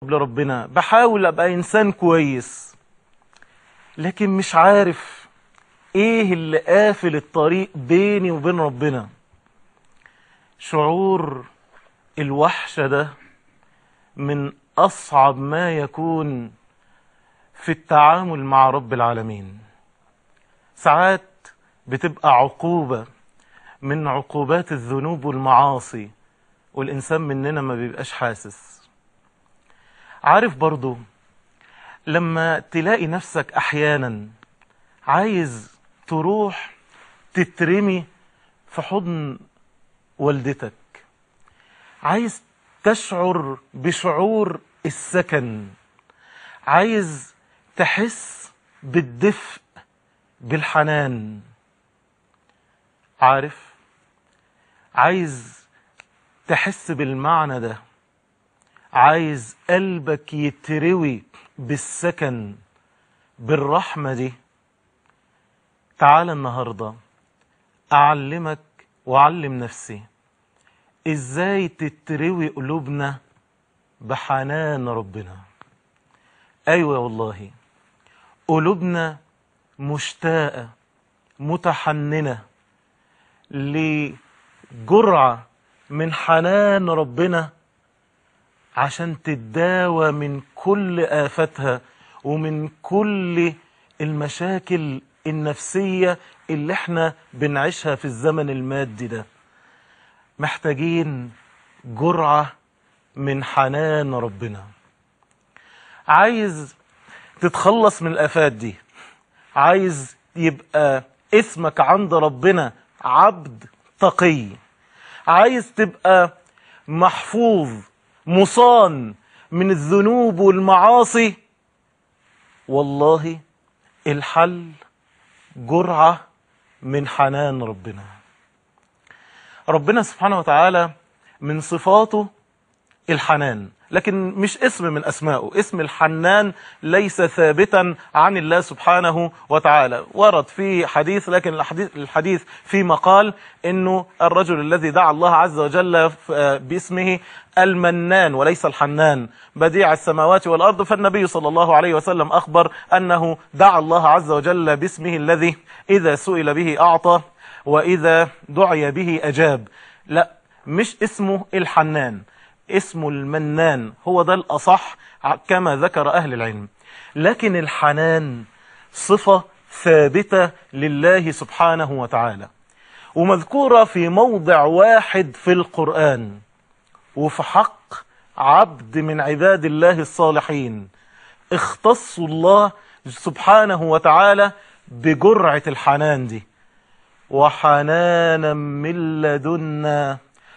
أقرب لربنا بحاول أبقى إنسان كويس لكن مش عارف إيه اللي قافل الطريق بيني وبين ربنا شعور الوحشة ده من أصعب ما يكون في التعامل مع رب العالمين ساعات بتبقى عقوبة من عقوبات الذنوب والمعاصي والإنسان مننا ما بيبقاش حاسس عارف برضو لما تلاقي نفسك أحيانا عايز تروح تترمي في حضن والدتك عايز تشعر بشعور السكن عايز تحس بالدفء بالحنان عارف عايز تحس بالمعنى ده عايز قلبك يتروي بالسكن بالرحمة دي تعال النهاردة أعلمك وأعلم نفسي إزاي تتروي قلوبنا بحنان ربنا أيوة والله قلوبنا مشتاقة متحننة لجرعة من حنان ربنا عشان تداوى من كل آفتها ومن كل المشاكل النفسية اللي احنا بنعيشها في الزمن المادي ده محتاجين جرعة من حنان ربنا عايز تتخلص من الآفات دي عايز يبقى اسمك عند ربنا عبد تقي عايز تبقى محفوظ مصان من الذنوب والمعاصي والله الحل جرعة من حنان ربنا ربنا سبحانه وتعالى من صفاته الحنان لكن مش اسم من أسمائه اسم الحنان ليس ثابتا عن الله سبحانه وتعالى ورد في حديث لكن الحديث, الحديث في مقال انه الرجل الذي دعا الله عز وجل باسمه المنان وليس الحنان بديع السماوات والأرض فالنبي صلى الله عليه وسلم أخبر أنه دعا الله عز وجل باسمه الذي إذا سئل به أعطى وإذا دعي به أجاب لا مش اسمه الحنان اسمه المنان هو ده الأصح كما ذكر أهل العلم لكن الحنان صفة ثابتة لله سبحانه وتعالى ومذكورة في موضع واحد في القرآن وفي حق عبد من عباد الله الصالحين اختصوا الله سبحانه وتعالى بجرعة الحنان دي وحنانا من لدنا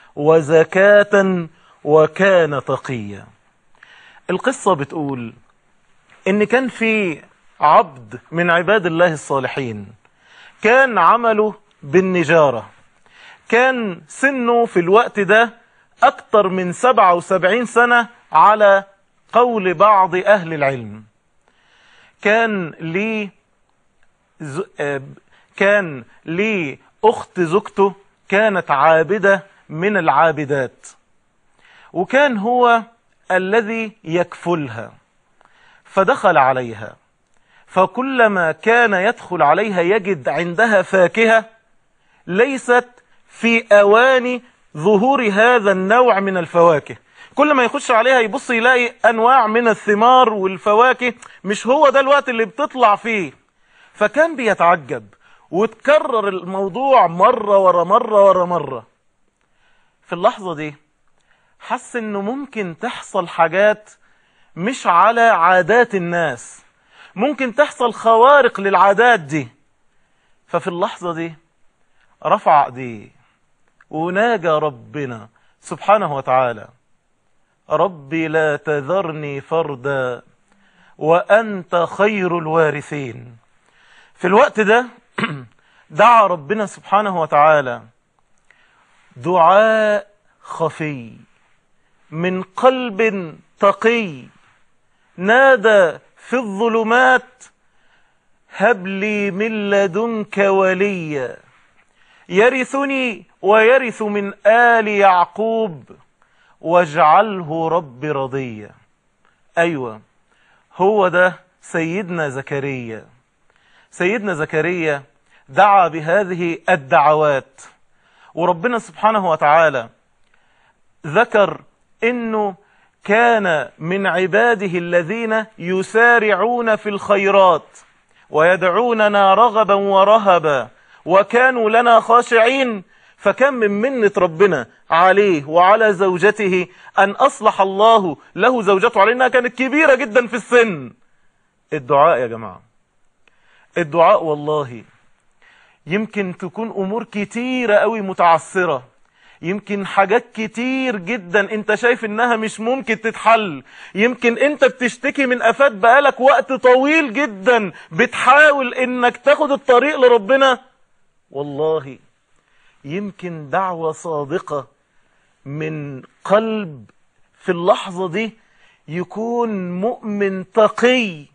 وزكاة وكان تقيا القصة بتقول ان كان في عبد من عباد الله الصالحين كان عمله بالنجارة كان سنه في الوقت ده أكثر من 77 سنة على قول بعض أهل العلم كان لي ز... كان لي أخت زوجته كانت عابدة من العابدات وكان هو الذي يكفلها فدخل عليها فكلما كان يدخل عليها يجد عندها فاكهة ليست في أوان ظهور هذا النوع من الفواكه كل ما يخش عليها يبص يلاقي أنواع من الثمار والفواكه مش هو ده الوقت اللي بتطلع فيه فكان بيتعجب وتكرر الموضوع مرة ورا مرة ورا مرة في اللحظة دي حس انه ممكن تحصل حاجات مش على عادات الناس ممكن تحصل خوارق للعادات دي ففي اللحظة دي رفع ايديه وناجى ربنا سبحانه وتعالى ربي لا تذرني فردا وأنت خير الوارثين في الوقت ده دعا ربنا سبحانه وتعالى دعاء خفي من قلب تقي نادى في الظلمات هب لي من لدنك وليا يرثني ويرث من آل يعقوب واجعله رب رضيا أيوة هو ده سيدنا زكريا سيدنا زكريا دعا بهذه الدعوات وربنا سبحانه وتعالى ذكر انه كان من عباده الذين يسارعون في الخيرات ويدعوننا رغبا ورهبا وكانوا لنا خاشعين فكم من منة ربنا عليه وعلى زوجته أن أصلح الله له زوجته علينا كانت كبيرة جدا في السن الدعاء يا جماعة الدعاء والله يمكن تكون أمور كتيرة قوي متعثرة يمكن حاجات كتير جدا انت شايف انها مش ممكن تتحل يمكن انت بتشتكي من افات بقالك وقت طويل جدا بتحاول انك تاخد الطريق لربنا والله يمكن دعوة صادقة من قلب في اللحظة دي يكون مؤمن تقي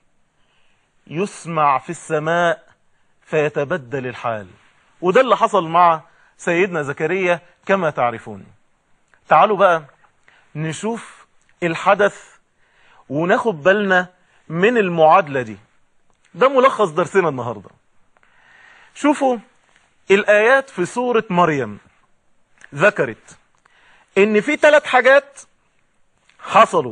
يسمع في السماء فيتبدل الحال وده اللي حصل مع سيدنا زكريا كما تعرفون تعالوا بقى نشوف الحدث وناخد بالنا من المعادلة دي ده ملخص درسنا النهاردة شوفوا الآيات في سورة مريم ذكرت ان في ثلاث حاجات حصلوا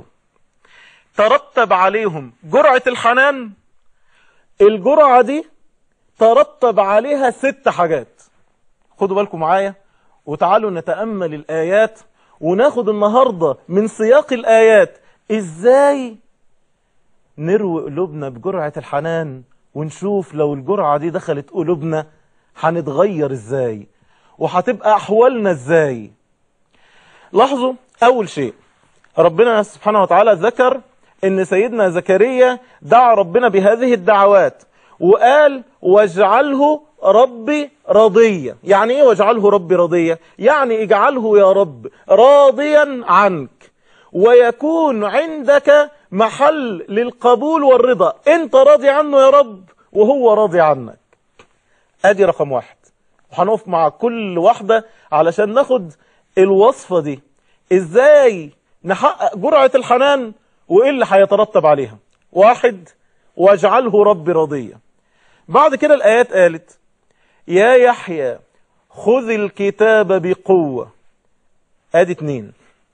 ترتب عليهم جرعة الحنان الجرعة دي ترتب عليها ست حاجات خدوا بالكم معايا وتعالوا نتأمل الآيات وناخد النهاردة من سياق الآيات إزاي نروي قلوبنا بجرعة الحنان ونشوف لو الجرعة دي دخلت قلوبنا هنتغير إزاي وهتبقى أحوالنا إزاي لاحظوا أول شيء ربنا سبحانه وتعالى ذكر ان سيدنا زكريا دعا ربنا بهذه الدعوات وقال واجعله ربي رضيا يعني ايه واجعله ربي رضيا يعني اجعله يا رب راضيا عنك ويكون عندك محل للقبول والرضا انت راضي عنه يا رب وهو راضي عنك ادي رقم واحد وهنقف مع كل واحدة علشان ناخد الوصفة دي ازاي نحقق جرعة الحنان وايه اللي هيترتب عليها واحد واجعله ربي رضيا بعد كده الايات قالت يا يحيى خذ الكتاب بقوة ادي اتنين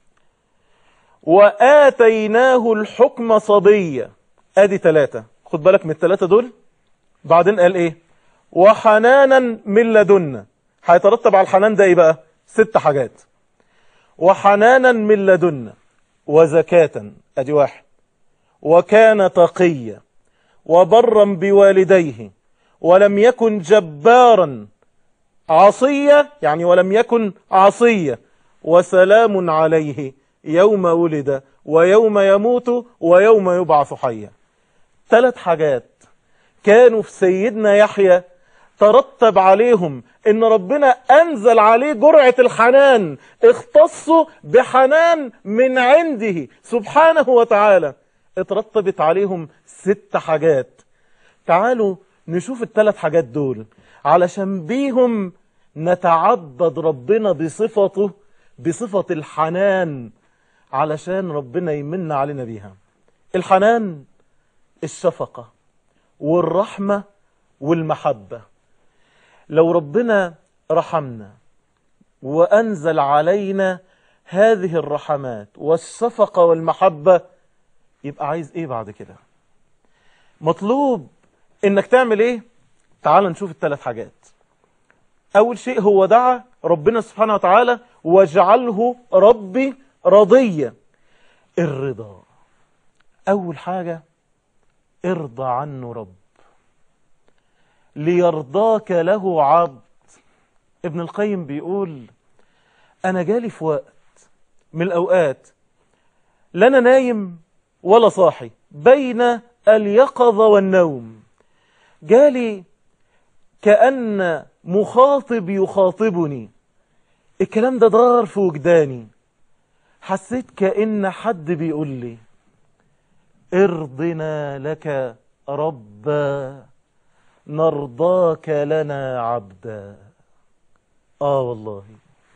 وآتيناه الحكم صبيا ادي تلاتة خد بالك من التلاتة دول بعدين قال ايه وحنانا من لدنا هيترتب على الحنان ده ايه بقى ست حاجات وحنانا من لدنا وزكاة ادي واحد وكان تقيا وبرا بوالديه ولم يكن جبارا عصية يعني ولم يكن عصية وسلام عليه يوم ولد ويوم يموت ويوم يبعث حيا ثلاث حاجات كانوا في سيدنا يحيى ترتب عليهم ان ربنا انزل عليه جرعة الحنان اختصوا بحنان من عنده سبحانه وتعالى اترتبت عليهم ست حاجات تعالوا نشوف الثلاث حاجات دول علشان بيهم نتعبد ربنا بصفته بصفة الحنان علشان ربنا يمن علينا بيها الحنان الشفقة والرحمة والمحبة لو ربنا رحمنا وأنزل علينا هذه الرحمات والشفقة والمحبة يبقى عايز ايه بعد كده مطلوب انك تعمل ايه تعال نشوف الثلاث حاجات اول شيء هو دعا ربنا سبحانه وتعالى واجعله ربي رضيا الرضا اول حاجة ارضى عنه رب ليرضاك له عبد ابن القيم بيقول انا جالي في وقت من الاوقات لا انا نايم ولا صاحي بين اليقظة والنوم جالي كأن مخاطب يخاطبني الكلام ده ضرر في وجداني حسيت كأن حد بيقول لي ارضنا لك ربا نرضاك لنا عبدا آه والله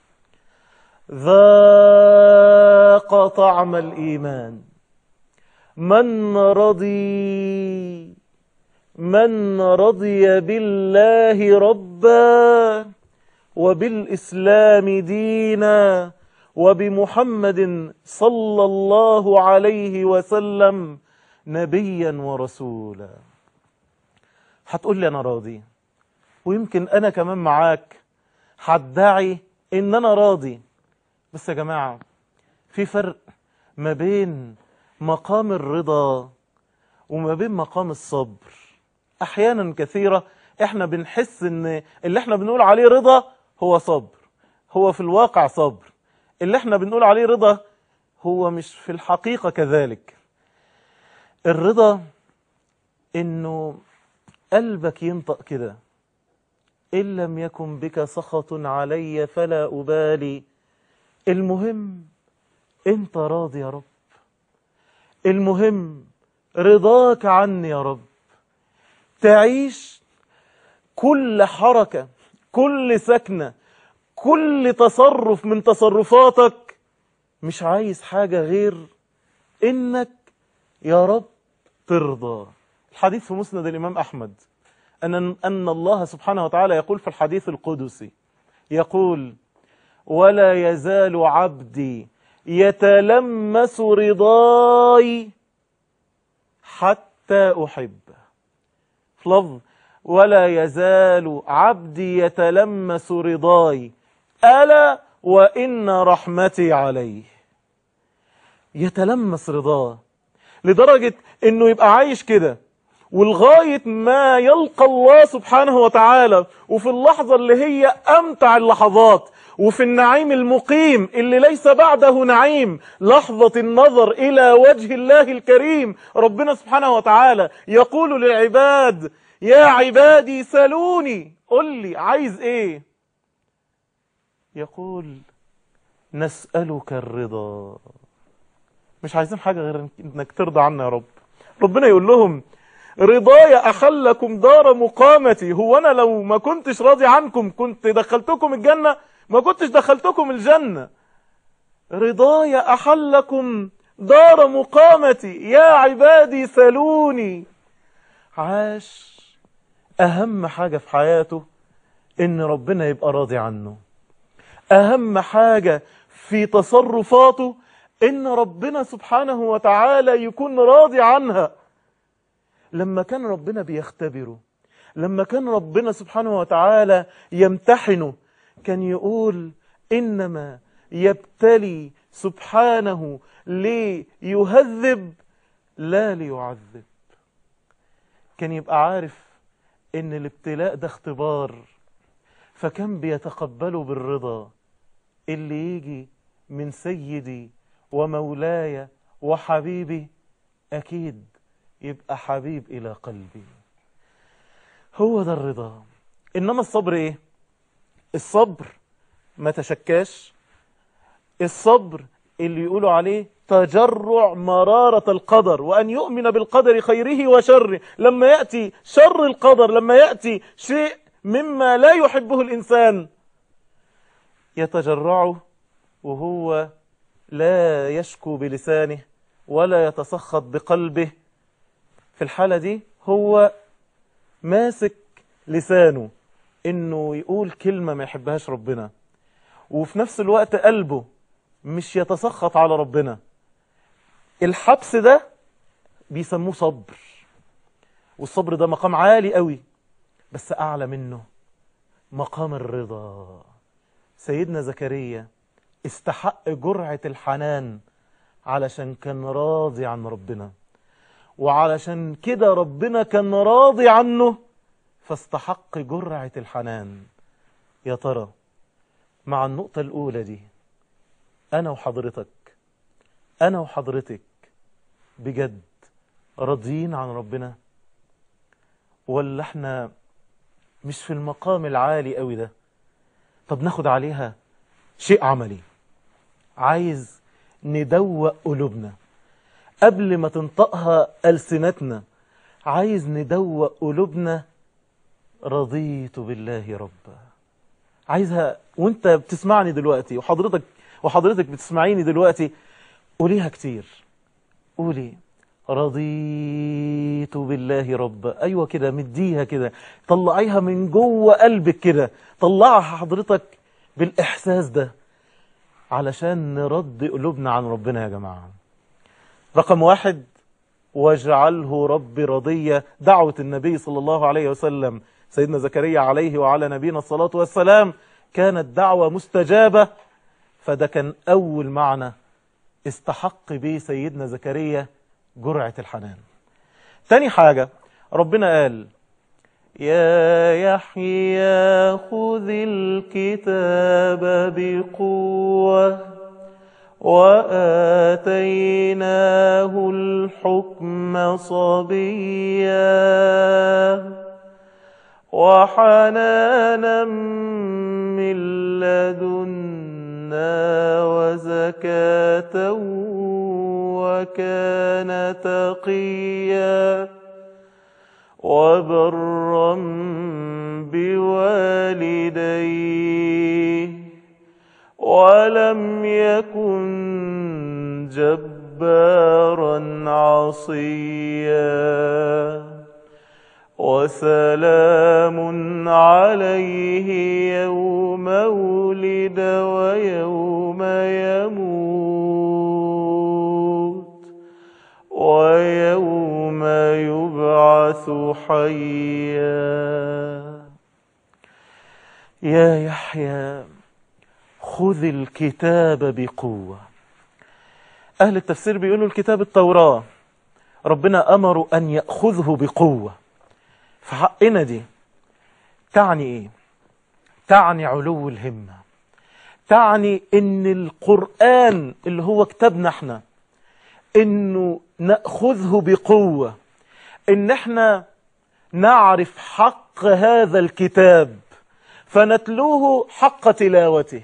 ذاق طعم الإيمان من رضي من رضي بالله ربا وبالإسلام دينا وبمحمد صلى الله عليه وسلم نبيا ورسولا هتقول لي أنا راضي ويمكن أنا كمان معاك هدعي إن أنا راضي بس يا جماعة في فرق ما بين مقام الرضا وما بين مقام الصبر أحيانا كثيرة احنا بنحس ان اللي احنا بنقول عليه رضا هو صبر هو في الواقع صبر اللي احنا بنقول عليه رضا هو مش في الحقيقة كذلك الرضا انه قلبك ينطق كده إن لم يكن بك سخط علي فلا أبالي المهم أنت راضي يا رب المهم رضاك عني يا رب تعيش كل حركة كل سكنة كل تصرف من تصرفاتك مش عايز حاجة غير إنك يا رب ترضى الحديث في مسند الإمام أحمد أن, أن الله سبحانه وتعالى يقول في الحديث القدسي يقول ولا يزال عبدي يتلمس رضاي حتى أحبه في لفظ ولا يزال عبدي يتلمس رضاي ألا وإن رحمتي عليه يتلمس رضاه لدرجة انه يبقى عايش كده ولغاية ما يلقى الله سبحانه وتعالى وفي اللحظة اللي هي أمتع اللحظات وفي النعيم المقيم اللي ليس بعده نعيم لحظة النظر إلى وجه الله الكريم ربنا سبحانه وتعالى يقول للعباد يا عبادي سلوني قل لي عايز ايه يقول نسألك الرضا مش عايزين حاجة غير انك ترضى عنا يا رب ربنا يقول لهم رضاي أحلكم دار مقامتي هو أنا لو ما كنتش راضي عنكم كنت دخلتكم الجنة ما كنتش دخلتكم الجنة رضاي أحلكم دار مقامتي يا عبادي سلوني عاش أهم حاجة في حياته إن ربنا يبقى راضي عنه أهم حاجة في تصرفاته إن ربنا سبحانه وتعالى يكون راضي عنها لما كان ربنا بيختبره لما كان ربنا سبحانه وتعالى يمتحنه كان يقول إنما يبتلي سبحانه ليهذب لا ليعذب كان يبقى عارف ان الابتلاء ده اختبار فكان بيتقبله بالرضا اللي يجي من سيدي ومولاي وحبيبي اكيد يبقى حبيب الى قلبي هو ده الرضا انما الصبر ايه الصبر ما تشكاش الصبر اللي يقولوا عليه تجرع مرارة القدر وأن يؤمن بالقدر خيره وشره لما يأتي شر القدر لما يأتي شيء مما لا يحبه الإنسان يتجرعه وهو لا يشكو بلسانه ولا يتسخط بقلبه في الحالة دي هو ماسك لسانه انه يقول كلمة ما يحبهاش ربنا وفي نفس الوقت قلبه مش يتسخط على ربنا الحبس ده بيسموه صبر والصبر ده مقام عالي قوي بس أعلى منه مقام الرضا سيدنا زكريا استحق جرعة الحنان علشان كان راضي عن ربنا وعلشان كده ربنا كان راضي عنه فاستحق جرعة الحنان يا ترى مع النقطة الأولى دي أنا وحضرتك أنا وحضرتك بجد راضيين عن ربنا ولا احنا مش في المقام العالي قوي ده طب ناخد عليها شيء عملي عايز ندوق قلوبنا قبل ما تنطقها ألسنتنا عايز ندوق قلوبنا رضيت بالله ربا عايزها وانت بتسمعني دلوقتي وحضرتك وحضرتك بتسمعيني دلوقتي قوليها كتير قولي رضيت بالله ربا أيوة كده مديها كده طلعيها من جوه قلبك كده طلعها حضرتك بالإحساس ده علشان نرد قلوبنا عن ربنا يا جماعة رقم واحد واجعله ربي رضية دعوة النبي صلى الله عليه وسلم سيدنا زكريا عليه وعلى نبينا الصلاة والسلام كانت دعوة مستجابة فده كان أول معنى استحق به سيدنا زكريا جرعة الحنان تاني حاجة ربنا قال يا يحيى خذ الكتاب بقوة وآتيناه الحكم صبيا وحنانا من لدنا وزكاة وكان تقيا وبرا بوالديه ولم يكن جبارا عصيا وسلام عليه يوم ولد ويوم يموت ويوم يبعث حيا يا يحيى خذ الكتاب بقوة أهل التفسير بيقولوا الكتاب التوراة ربنا أمروا أن يأخذه بقوة فحقنا دي تعني إيه تعني علو الهمة تعني إن القرآن اللي هو كتابنا احنا إنه نأخذه بقوة إن احنا نعرف حق هذا الكتاب فنتلوه حق تلاوته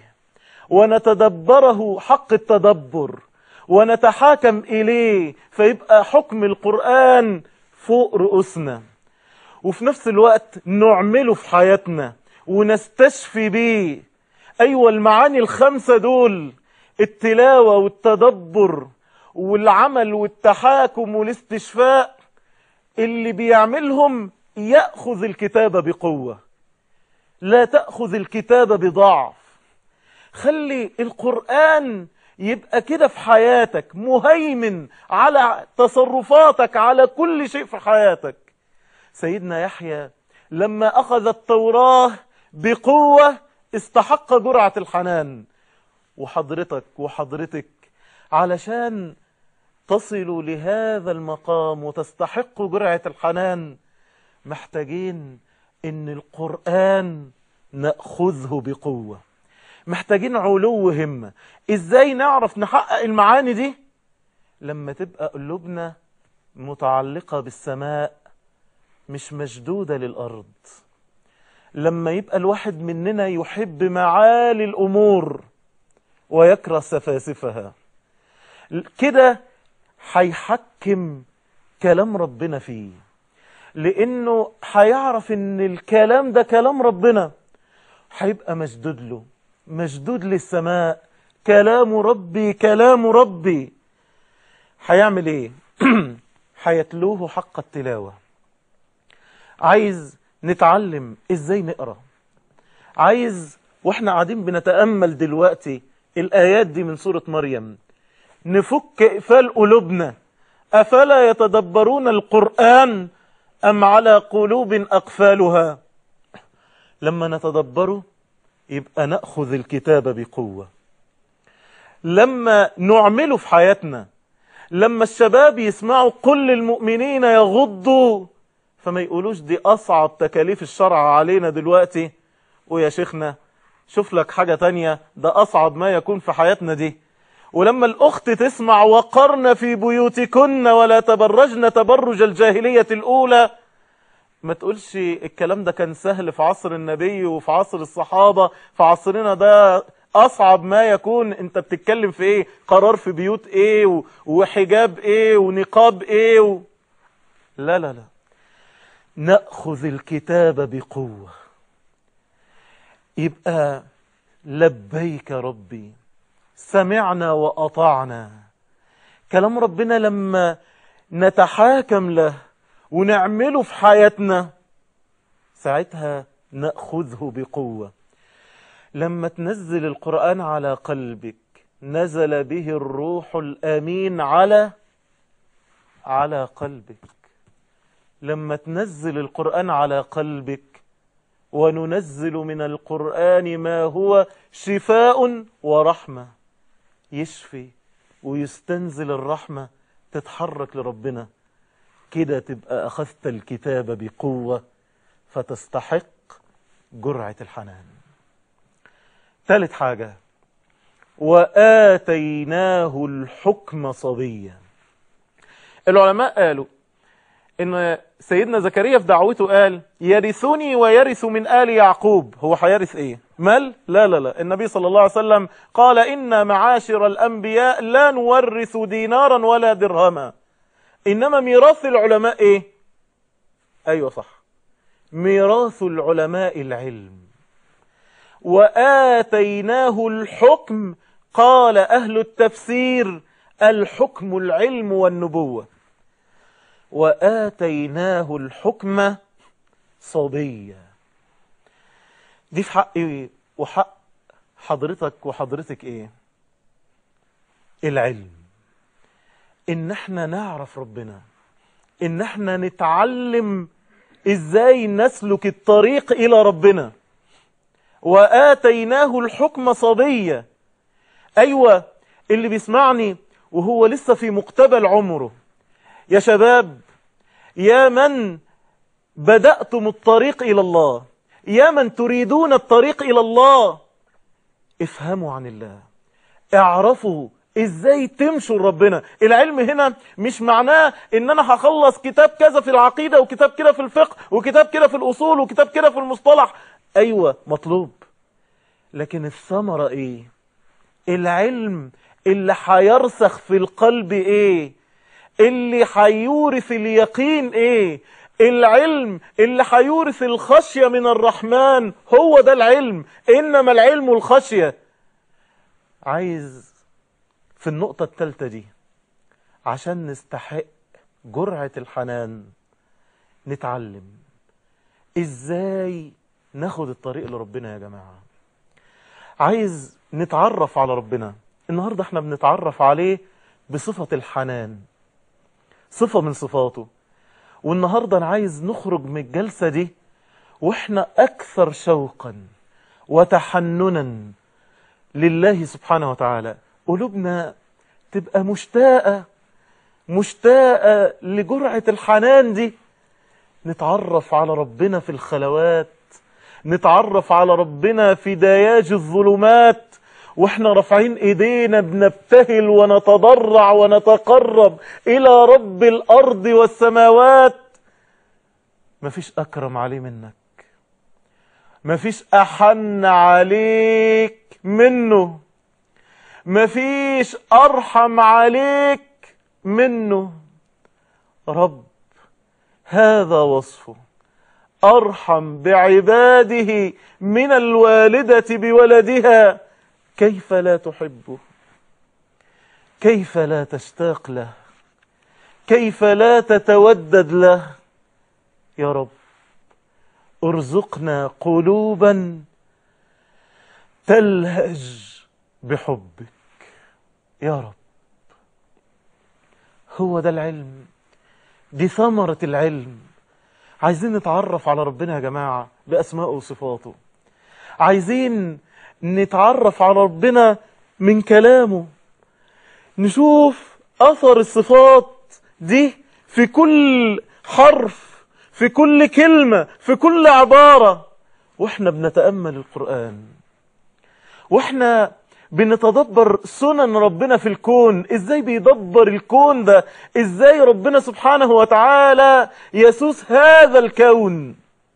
ونتدبره حق التدبر ونتحاكم إليه فيبقى حكم القرآن فوق رؤوسنا وفي نفس الوقت نعمله في حياتنا ونستشفي بيه أيوة المعاني الخمسة دول التلاوة والتدبر والعمل والتحاكم والاستشفاء اللي بيعملهم يأخذ الكتاب بقوة لا تأخذ الكتاب بضعف خلي القرآن يبقى كده في حياتك مهيمن على تصرفاتك على كل شيء في حياتك سيدنا يحيى لما أخذ التوراة بقوة استحق جرعة الحنان وحضرتك وحضرتك علشان تصلوا لهذا المقام وتستحقوا جرعة الحنان محتاجين ان القرآن نأخذه بقوة محتاجين علو همة ازاي نعرف نحقق المعاني دي لما تبقى قلوبنا متعلقة بالسماء مش مشدودة للأرض لما يبقى الواحد مننا يحب معالي الأمور ويكره سفاسفها كده هيحكم كلام ربنا فيه لأنه هيعرف ان الكلام ده كلام ربنا هيبقى مشدود له مشدود للسماء كلام ربي كلام ربي هيعمل ايه هيتلوه حق التلاوة عايز نتعلم ازاي نقرأ عايز واحنا قاعدين بنتأمل دلوقتي الآيات دي من سورة مريم نفك إقفال قلوبنا أفلا يتدبرون القرآن أم على قلوب أقفالها لما نتدبره يبقى نأخذ الكتاب بقوة لما نعمله في حياتنا لما الشباب يسمعوا كل المؤمنين يغضوا فما يقولوش دي أصعب تكاليف الشرع علينا دلوقتي ويا شيخنا شوف لك حاجة تانية ده أصعب ما يكون في حياتنا دي ولما الأخت تسمع وقرن في بيوتكن ولا تبرجن تبرج الجاهلية الأولى ما تقولش الكلام ده كان سهل في عصر النبي وفي عصر الصحابة في عصرنا ده أصعب ما يكون أنت بتتكلم في إيه قرار في بيوت إيه وحجاب إيه ونقاب إيه و... لا لا لا نأخذ الكتاب بقوة يبقى لبيك ربي سمعنا وأطعنا كلام ربنا لما نتحاكم له ونعمله في حياتنا ساعتها نأخذه بقوة لما تنزل القرآن على قلبك نزل به الروح الأمين على على قلبك لما تنزل القرآن على قلبك وننزل من القرآن ما هو شفاء ورحمة يشفي ويستنزل الرحمة تتحرك لربنا كده تبقى أخذت الكتاب بقوة فتستحق جرعة الحنان ثالث حاجة وآتيناه الحكم صبيا العلماء قالوا ان سيدنا زكريا في دعوته قال يرثني ويرث من آل يعقوب هو هيرث ايه مال لا لا لا النبي صلى الله عليه وسلم قال إن معاشر الأنبياء لا نورث دينارا ولا درهما إنما ميراث العلماء ايه ايوه صح ميراث العلماء العلم وآتيناه الحكم قال أهل التفسير الحكم العلم والنبوة وآتيناه الحكم صبيا دي في حقي وحق حضرتك وحضرتك ايه العلم ان احنا نعرف ربنا ان احنا نتعلم ازاي نسلك الطريق الى ربنا وآتيناه الحكم صبيا ايوه اللي بيسمعني وهو لسه في مقتبل عمره يا شباب يا من بدأتم الطريق إلى الله يا من تريدون الطريق إلى الله افهموا عن الله اعرفوا ازاي تمشوا لربنا العلم هنا مش معناه ان انا هخلص كتاب كذا في العقيدة وكتاب كده في الفقه وكتاب كده في الاصول وكتاب كده في المصطلح ايوه مطلوب لكن الثمرة ايه العلم اللي هيرسخ في القلب ايه اللي هيورث اليقين ايه العلم اللي هيورث الخشية من الرحمن هو ده العلم انما العلم الخشية عايز في النقطة الثالثة دي عشان نستحق جرعة الحنان نتعلم ازاي ناخد الطريق لربنا يا جماعة عايز نتعرف على ربنا النهاردة احنا بنتعرف عليه بصفة الحنان صفة من صفاته والنهاردة انا عايز نخرج من الجلسة دي واحنا اكثر شوقا وتحننا لله سبحانه وتعالى قلوبنا تبقى مشتاقة مشتاقة لجرعة الحنان دي نتعرف على ربنا في الخلوات نتعرف على ربنا في دياج الظلمات واحنا رافعين ايدينا بنبتهل ونتضرع ونتقرب الى رب الارض والسماوات مفيش اكرم عليه منك مفيش احن عليك منه مفيش ارحم عليك منه رب هذا وصفه ارحم بعباده من الوالدة بولدها كيف لا تحبه كيف لا تشتاق له كيف لا تتودد له يا رب ارزقنا قلوبا تلهج بحبك يا رب هو ده العلم دي ثمرة العلم عايزين نتعرف على ربنا يا جماعة بأسمائه وصفاته عايزين نتعرف على ربنا من كلامه نشوف أثر الصفات دي في كل حرف في كل كلمة في كل عبارة واحنا بنتأمل القرآن واحنا بنتدبر سنن ربنا في الكون ازاي بيدبر الكون ده ازاي ربنا سبحانه وتعالى يسوس هذا الكون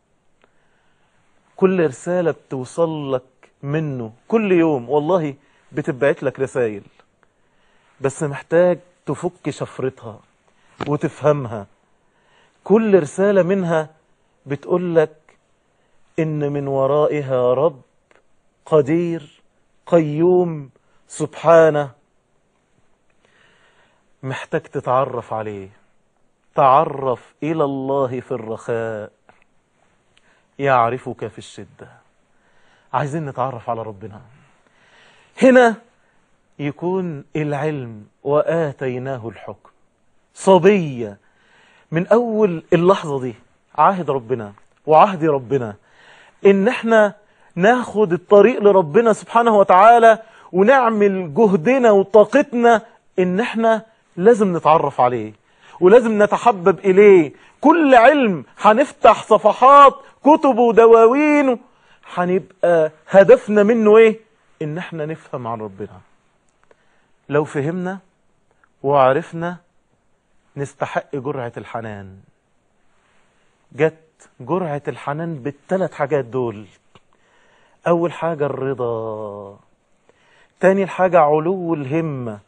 كل رسالة بتوصل لك منه كل يوم والله بتبعت لك رسائل بس محتاج تفك شفرتها وتفهمها كل رسالة منها بتقول لك إن من ورائها رب قدير قيوم سبحانه محتاج تتعرف عليه تعرف إلى الله في الرخاء يعرفك في الشدة عايزين نتعرف على ربنا هنا يكون العلم وآتيناه الحكم صبية من أول اللحظة دي عهد ربنا وعهد ربنا إن احنا ناخد الطريق لربنا سبحانه وتعالى ونعمل جهدنا وطاقتنا إن احنا لازم نتعرف عليه ولازم نتحبب إليه كل علم هنفتح صفحات كتب ودواوين هنبقى هدفنا منه ايه ان احنا نفهم عن ربنا لو فهمنا وعرفنا نستحق جرعة الحنان جت جرعة الحنان بالثلاث حاجات دول أول حاجة الرضا تاني حاجة علو الهمة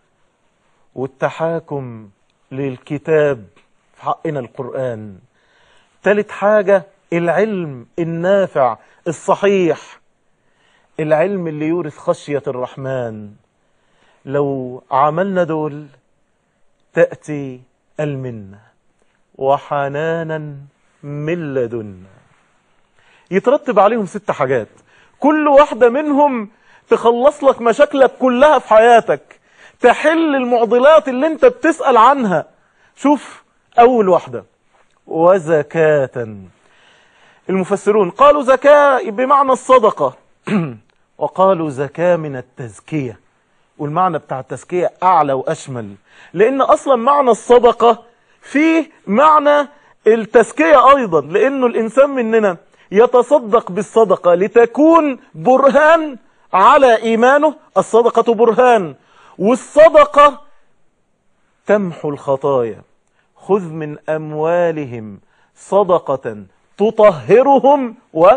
والتحاكم للكتاب في حقنا القرآن تالت حاجة العلم النافع الصحيح العلم اللي يورث خشية الرحمن لو عملنا دول تأتي المنة وحنانا من لدنا يترتب عليهم ست حاجات كل واحدة منهم تخلص لك مشاكلك كلها في حياتك تحل المعضلات اللي انت بتسأل عنها شوف أول واحدة وزكاة المفسرون قالوا زكاة بمعنى الصدقة وقالوا زكاة من التزكية والمعنى بتاع التزكية أعلى وأشمل لأن أصلا معنى الصدقة فيه معنى التزكية أيضا لأنه الإنسان مننا يتصدق بالصدقة لتكون برهان على إيمانه الصدقة برهان والصدقة تمحو الخطايا خذ من أموالهم صدقة تطهرهم و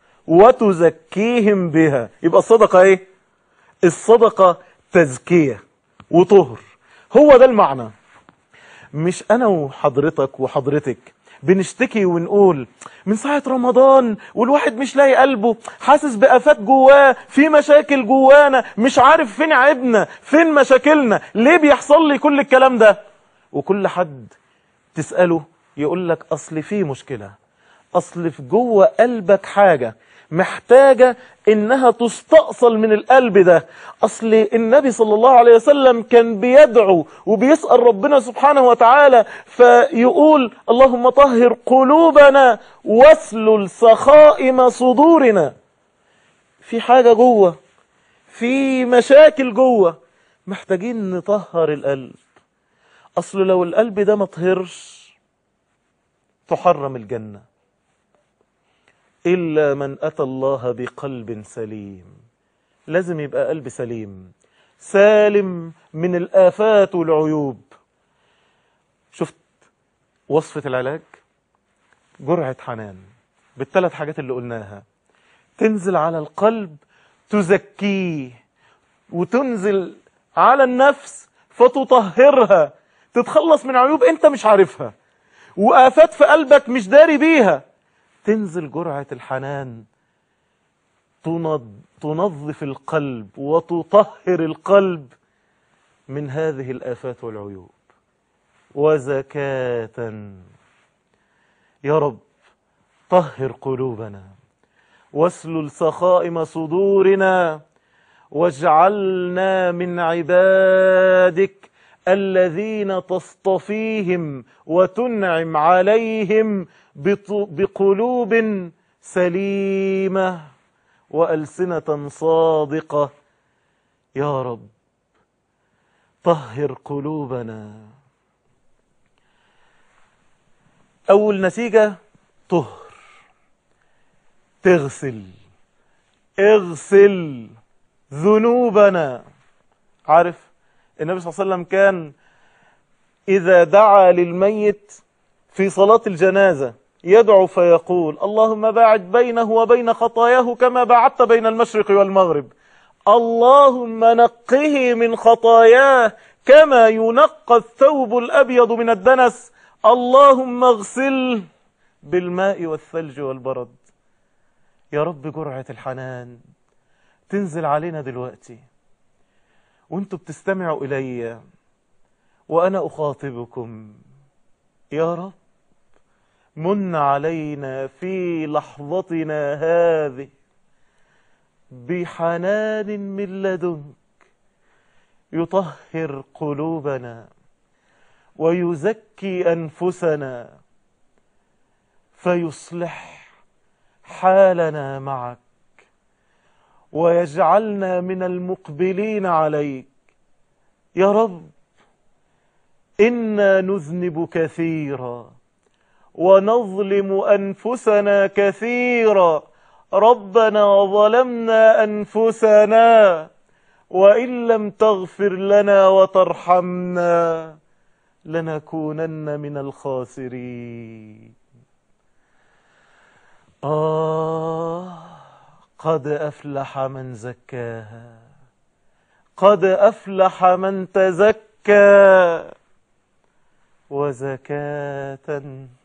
وتزكيهم بها يبقى الصدقة ايه الصدقة تزكية وطهر هو ده المعنى مش انا وحضرتك وحضرتك بنشتكي ونقول من ساعة رمضان والواحد مش لاقي قلبه حاسس بآفات جواه في مشاكل جوانا مش عارف فين عيبنا فين مشاكلنا ليه بيحصل لي كل الكلام ده وكل حد تسأله يقول لك أصل في مشكلة أصل في جوه قلبك حاجة محتاجة إنها تستأصل من القلب ده أصل النبي صلى الله عليه وسلم كان بيدعو وبيسأل ربنا سبحانه وتعالى فيقول اللهم طهر قلوبنا واسلل سخائم صدورنا في حاجة جوه في مشاكل جوه محتاجين نطهر القلب أصل لو القلب ده ما طهرش تحرم الجنة إلا من أتى الله بقلب سليم لازم يبقى قلب سليم سالم من الآفات والعيوب شفت وصفة العلاج جرعة حنان بالثلاث حاجات اللي قلناها تنزل على القلب تزكيه وتنزل على النفس فتطهرها تتخلص من عيوب انت مش عارفها وآفات في قلبك مش داري بيها تنزل جرعة الحنان تنظف القلب وتطهر القلب من هذه الآفات والعيوب وزكاة يا رب طهر قلوبنا واسلل سخائم صدورنا واجعلنا من عبادك الذين تصطفيهم وتنعم عليهم بقلوب سليمة وألسنة صادقة يا رب طهر قلوبنا أول نتيجة طهر تغسل اغسل ذنوبنا عارف النبي صلى الله عليه وسلم كان إذا دعا للميت في صلاة الجنازة يدعو فيقول اللهم باعد بينه وبين خطاياه كما باعدت بين المشرق والمغرب اللهم نقه من خطاياه كما ينقى الثوب الأبيض من الدنس اللهم اغسل بالماء والثلج والبرد يا رب جرعة الحنان تنزل علينا دلوقتي وانتوا بتستمعوا إلي وأنا أخاطبكم يا رب من علينا في لحظتنا هذه بحنان من لدنك يطهر قلوبنا ويزكي أنفسنا فيصلح حالنا معك ويجعلنا من المقبلين عليك يا رب إنا نذنب كثيرا ونظلم أنفسنا كثيرا ربنا ظلمنا أنفسنا وإن لم تغفر لنا وترحمنا لنكونن من الخاسرين آه قد أفلح من زكاها قد أفلح من تزكى وزكاة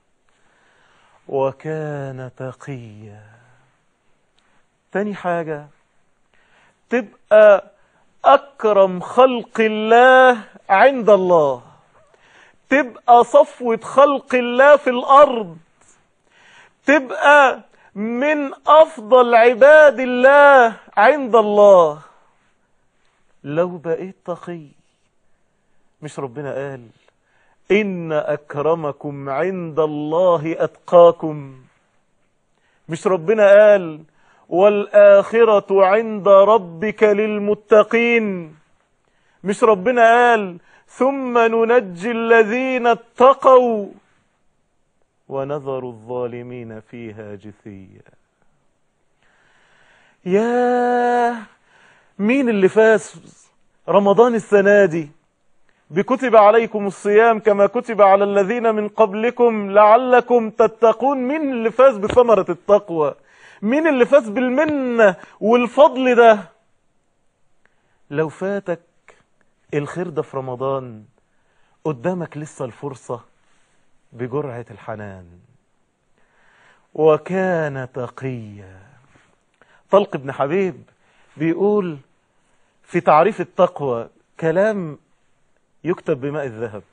وكان تقيا تاني حاجة تبقى أكرم خلق الله عند الله تبقى صفوة خلق الله في الأرض تبقى من أفضل عباد الله عند الله لو بقيت تقي مش ربنا قال إن أكرمكم عند الله أتقاكم مش ربنا قال والآخرة عند ربك للمتقين مش ربنا قال ثم ننجي الذين اتقوا ونذر الظالمين فيها جثيا يا مين اللي فاز رمضان السنة دي بكتب عليكم الصيام كما كتب على الذين من قبلكم لعلكم تتقون مين اللي فاز بثمرة التقوى مين اللي فاز بالمنة والفضل ده لو فاتك الخير ده في رمضان قدامك لسه الفرصة بجرعة الحنان وكان تقيا طلق بن حبيب بيقول في تعريف التقوى كلام يكتب بماء الذهب